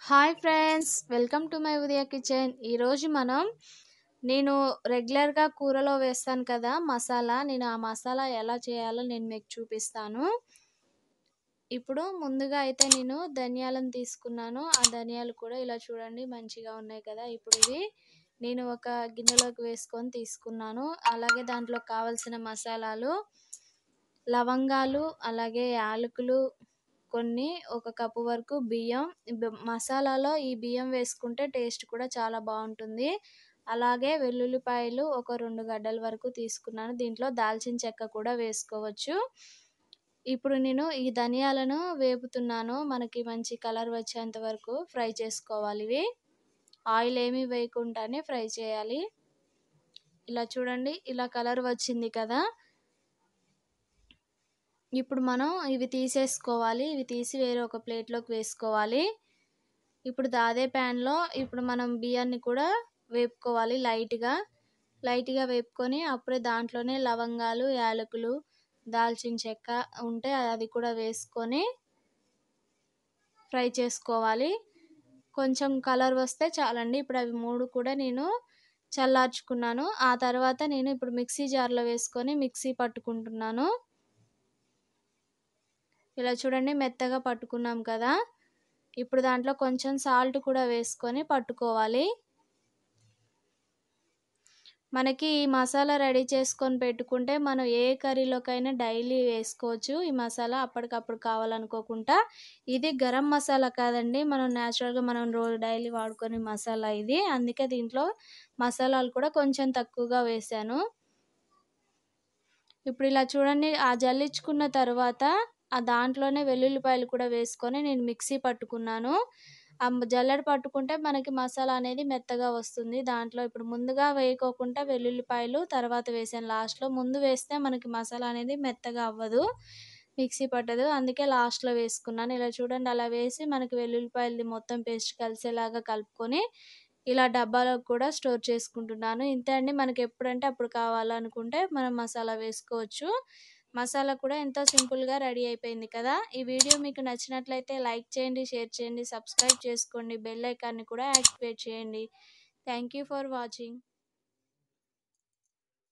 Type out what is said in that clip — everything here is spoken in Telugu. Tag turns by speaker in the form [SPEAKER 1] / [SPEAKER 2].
[SPEAKER 1] hi friends welcome to my Udaya kitchen ఈరోజు మనం నేను రెగ్యులర్గా కూరలో వేస్తాను కదా మసాలా నేను ఆ మసాలా ఎలా చేయాలో నేను మీకు చూపిస్తాను ఇప్పుడు ముందుగా అయితే నేను ధనియాలను తీసుకున్నాను ఆ ధనియాలు కూడా ఇలా చూడండి మంచిగా ఉన్నాయి కదా ఇప్పుడు ఇవి నేను ఒక గిన్నెలోకి వేసుకొని తీసుకున్నాను అలాగే దాంట్లో కావలసిన మసాలాలు లవంగాలు అలాగే యాలకులు కొన్ని ఒక కప్పు వరకు బియ్యం బ- మసాలాలో ఈ బియ్యం వేసుకుంటే టేస్ట్ కూడా చాలా బాగుంటుంది అలాగే వెల్లుల్లిపాయలు ఒక రెండు గడ్డల వరకు తీసుకున్నాను దీంట్లో దాల్చిన చెక్క కూడా వేసుకోవచ్చు ఇప్పుడు నేను ఈ ధనియాలను వేపుతున్నాను మనకి మంచి కలర్ వచ్చేంత వరకు ఫ్రై చేసుకోవాలి ఇవి ఆయిల్ ఏమీ వేయకుండానే ఫ్రై చేయాలి ఇలా చూడండి ఇలా కలర్ వచ్చింది కదా ఇప్పుడు మనం ఇవి తీసేసుకోవాలి ఇవి తీసి వేరే ఒక ప్లేట్లోకి వేసుకోవాలి ఇప్పుడు అదే ప్యాన్లో ఇప్పుడు మనం బియ్యాన్ని కూడా వేపుకోవాలి లైట్గా లైట్గా వేపుకొని అప్పుడే దాంట్లోనే లవంగాలు యాలకులు దాల్చిన చెక్క ఉంటే అది కూడా వేసుకొని ఫ్రై చేసుకోవాలి కొంచెం కలర్ వస్తే చాలండి ఇప్పుడు అవి మూడు కూడా నేను చల్లార్చుకున్నాను ఆ తర్వాత నేను ఇప్పుడు మిక్సీ జార్లో వేసుకొని మిక్సీ పట్టుకుంటున్నాను ఇలా చూడండి మెత్తగా పట్టుకున్నాం కదా ఇప్పుడు దాంట్లో కొంచెం సాల్ట్ కూడా వేసుకొని పట్టుకోవాలి మనకి ఈ మసాలా రెడీ చేసుకొని పెట్టుకుంటే మనం ఏ కర్రీలోకైనా డైలీ వేసుకోవచ్చు ఈ మసాలా అప్పటికప్పుడు కావాలనుకోకుండా ఇది గరం మసాలా కాదండి మనం న్యాచురల్గా మనం రోజు డైలీ వాడుకునే మసాలా ఇది అందుకే దీంట్లో మసాలాలు కూడా కొంచెం తక్కువగా వేసాను ఇప్పుడు ఇలా చూడండి ఆ జల్లించుకున్న తర్వాత ఆ దాంట్లోనే వెల్లుల్లిపాయలు కూడా వేసుకొని నేను మిక్సీ పట్టుకున్నాను ఆ జల్లెడ పట్టుకుంటే మనకి మసాలా అనేది మెత్తగా వస్తుంది దాంట్లో ఇప్పుడు ముందుగా వేయకోకుండా వెల్లుల్లిపాయలు తర్వాత వేసాను లాస్ట్లో ముందు వేస్తే మనకి మసాలా అనేది మెత్తగా అవ్వదు మిక్సీ పట్టదు అందుకే లాస్ట్లో వేసుకున్నాను ఇలా చూడండి అలా వేసి మనకి వెల్లుల్లిపాయలది మొత్తం పేస్ట్ కలిసేలాగా కలుపుకొని ఇలా డబ్బాలో కూడా స్టోర్ చేసుకుంటున్నాను ఇంతే అండి మనకి ఎప్పుడంటే అప్పుడు కావాలనుకుంటే మనం మసాలా వేసుకోవచ్చు మసాలా కూడా ఎంతో సింపుల్గా రెడీ అయిపోయింది కదా ఈ వీడియో మీకు నచ్చినట్లయితే లైక్ చేయండి షేర్ చేయండి సబ్స్క్రైబ్ చేసుకోండి బెల్ ఐకాన్ని కూడా యాక్టివేట్ చేయండి థ్యాంక్ యూ ఫర్ వాచింగ్